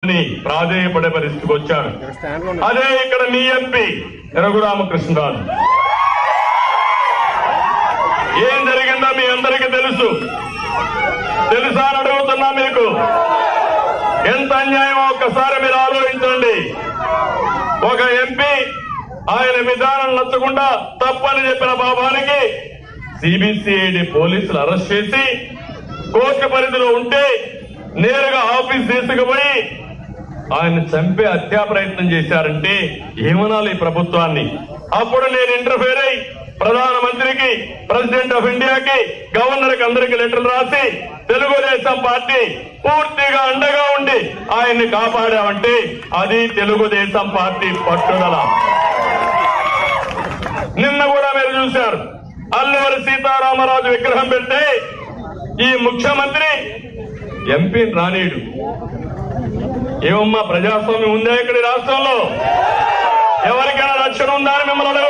అని ప్రాధేయపడే పరిస్థితికి వచ్చాడు అదే ఇక్కడ మీ ఎంపీ రఘురామకృష్ణరాజు ఏం జరిగిందో మీ అందరికీ తెలుసు తెలుసా అని అడుగుతున్నా మీకు ఎంత అన్యాయం ఒక్కసారి మీరు ఆలోచించండి ఒక ఎంపీ ఆయన విధానం నచ్చకుండా తప్పని చెప్పిన బాబానికి సిబిసిఐడి పోలీసులు అరెస్ట్ చేసి కోర్టు పరిధిలో ఉంటే నేరుగా ఆఫీస్ తీసుకుపోయి ఆయన చంపే హత్యా ప్రయత్నం చేశారంటే ఏమనాలి ఈ ప్రభుత్వాన్ని అప్పుడు నేను ఇంటర్ఫేర్ అయి ప్రధానమంత్రికి ప్రెసిడెంట్ ఆఫ్ ఇండియాకి గవర్నర్ కి అందరికి లెటర్లు రాసి తెలుగుదేశం పార్టీ పూర్తిగా అండగా ఉండి ఆయన్ని కాపాడామంటే అది తెలుగుదేశం పార్టీ పట్టుదల నిన్న కూడా మీరు చూశారు అల్లూరి సీతారామరాజు విగ్రహం పెడితే ఈ ముఖ్యమంత్రి ఎంపీని రానీయుడు ఏమమ్మా ప్రజాస్వామ్యం ఉందా ఇక్కడ ఈ రాష్ట్రంలో ఎవరికైనా రక్షణ ఉందా అని మిమ్మల్ని అడగ